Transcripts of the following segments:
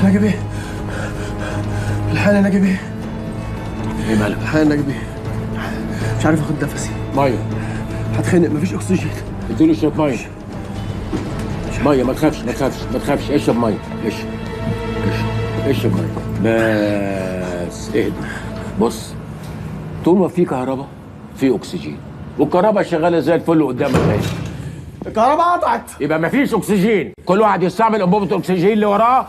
نجيب ايه؟ الحقني يا نجيب ايه؟ ايه مالك الحقني يا نجيب ايه؟ مش عارف اخد نفسي ميه هتخنق مفيش اكسجين اديله شويه ميه ميه ما تخافش ما تخافش ما تخافش اشرب ميه اشرب اشرب اشرب ميه بس اهدى بص طول ما في كهرباء في اكسجين والكهرباء شغاله زي الفل قدامك اهي الكهرباء قطعت يبقى ما فيش اكسجين كل واحد يستعمل انبوبه الاكسجين اللي وراه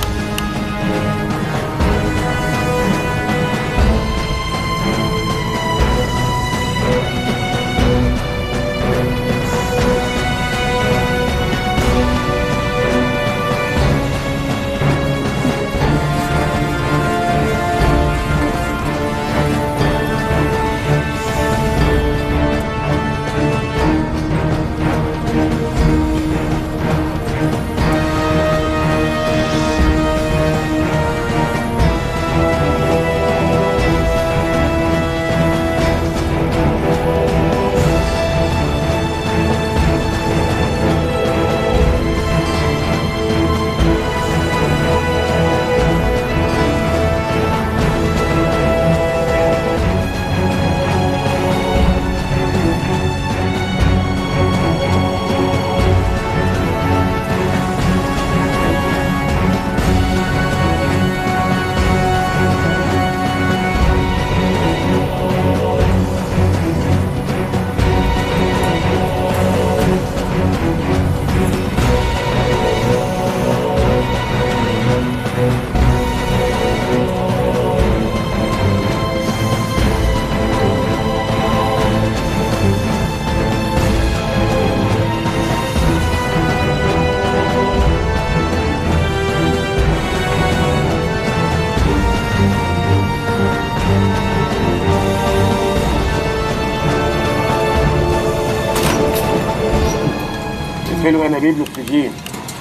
الفيلم انا اجيب له اكسجين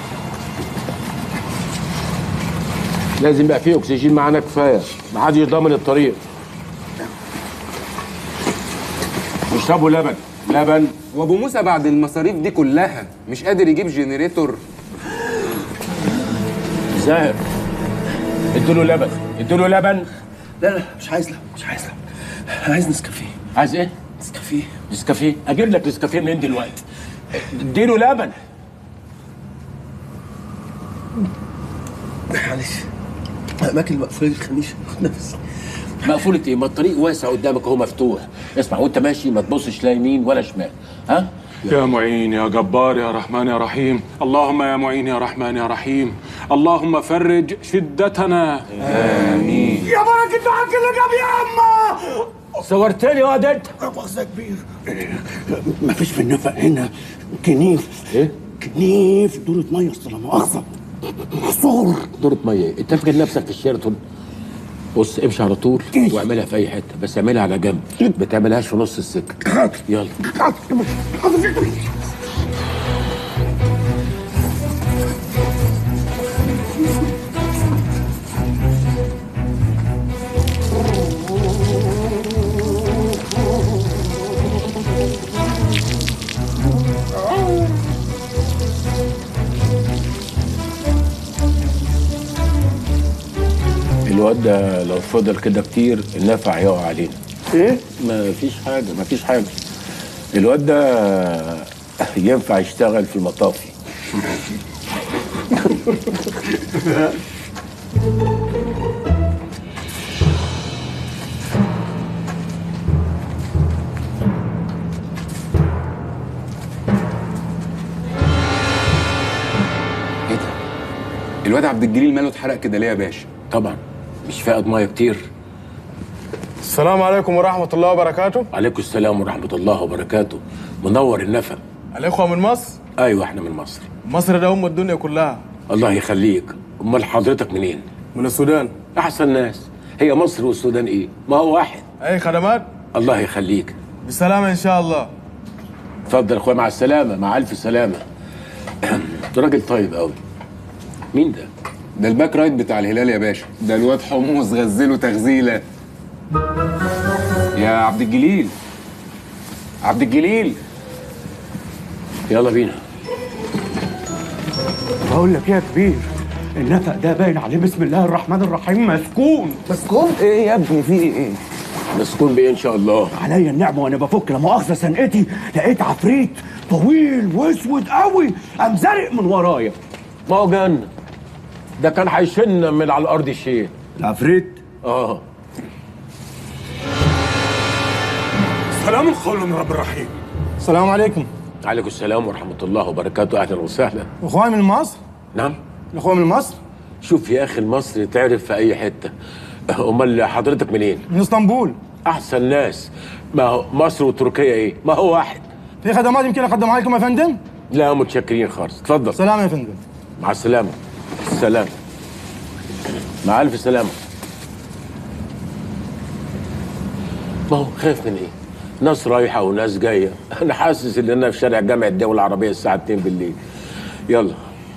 لازم يبقى فيه اكسجين معانا كفايه ما حدش ضامن الطريق اشربوا لبن لبن وابو موسى بعد المصاريف دي كلها مش قادر يجيب جنريتور زاهر ادوا له لبن ادوا له لبن لا لا مش عايز لا مش عايز لا عايز نسكافيه عايز ايه؟ نسكافيه نسكافيه اجيب لك نسكافيه منين دلوقتي؟ اديله لبن معلش اماكن مقفوله الخميس خد نفسي مقفولة ايه؟ ما الطريق واسع قدامك اهو مفتوح اسمع وانت ماشي ما تبصش لا يمين ولا شمال ها؟ يا معين يا جبار يا رحمن يا رحيم اللهم يا معين يا رحمن يا رحيم اللهم فرج شدتنا يا بركة دعاك اللي جاب يا اما صورتني يا ده انت مؤاخذة كبير مفيش في النفق هنا كنيف ايه؟ كنيف دورة مية اصل لا مؤاخذة محصور دورة مية انت فاكر نفسك في الشيراتون بص امشي على طول واعملها في اي حته بس اعملها على جنب ما تعملهاش في نص السكه يلا الواد ده لو فضل كده كتير النفع يقع علينا ايه؟ ما فيش حاجه ما فيش حاجه الواد ده ينفع يشتغل في المطافي ايه ده الواد عبد الجليل ماله اتحرق كده ليه يا باشا طبعا مش فائض ميه كتير السلام عليكم ورحمة الله وبركاته عليكم السلام ورحمه الله وبركاته منور النفق الإخوة من مصر ايوه احنا من مصر مصر ده أم الدنيا كلها الله يخليك امال حضرتك منين من السودان احسن ناس هي مصر والسودان ايه ما هو واحد أي خدمات الله يخليك بالسلامة إن شاء الله اتفضل يا اخويا مع السلامه مع الف سلامه ده راجل طيب قوي مين ده ده الباك رايت بتاع الهلال يا باشا ده الواد حمص غزله تغزيله يا عبد الجليل عبد الجليل يلا بينا بقول لك ايه يا كبير النفق ده باين عليه بسم الله الرحمن الرحيم مسكون مسكون ايه يا ابني في ايه مسكون بايه ان شاء الله عليا النعمه وانا بفك لا مؤاخذه سنقتي لقيت عفريت طويل واسود قوي قام زارق من ورايا ما هو جنة ده كان هيشن من على الارض شيء العفريت اه سلام قول من رب الرحيم السلام عليكم عليكم السلام ورحمه الله وبركاته اهلا وسهلا اخواني من مصر نعم الاخوان من مصر شوف يا اخي المصري تعرف في اي حته امال حضرتك منين من اسطنبول احسن ناس ما هو مصر وتركيا ايه ما هو واحد في خدمات يمكن اقدمها لكم يا فندم لا متشكرين خالص اتفضل سلام يا فندم مع السلامه السلام مع الف سلامه ما هو خايف من ايه ناس رايحه وناس جايه انا حاسس ان انا في شارع جامع الدول العربيه الساعه 2 بالليل يلا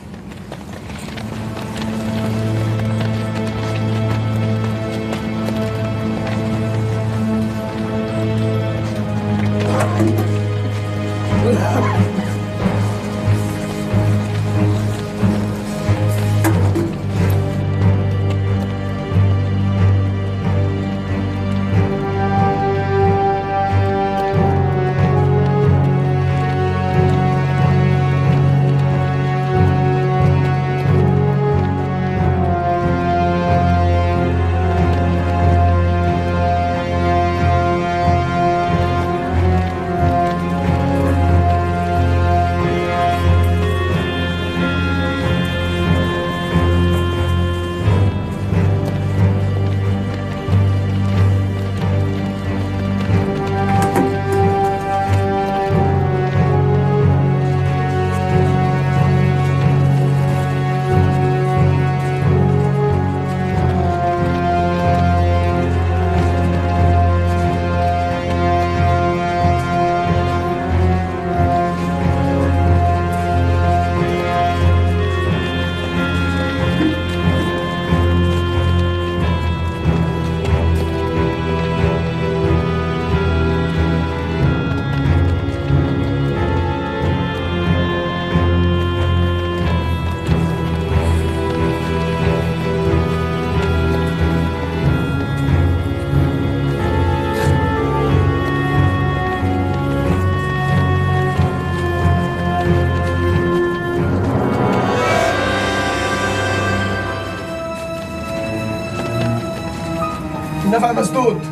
النفق مسدود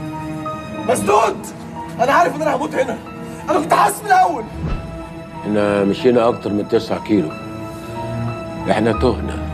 مسدود انا عارف ان انا هموت هنا انا كنت حاسس من الاول احنا مشينا اكتر من 9 كيلو احنا تهنا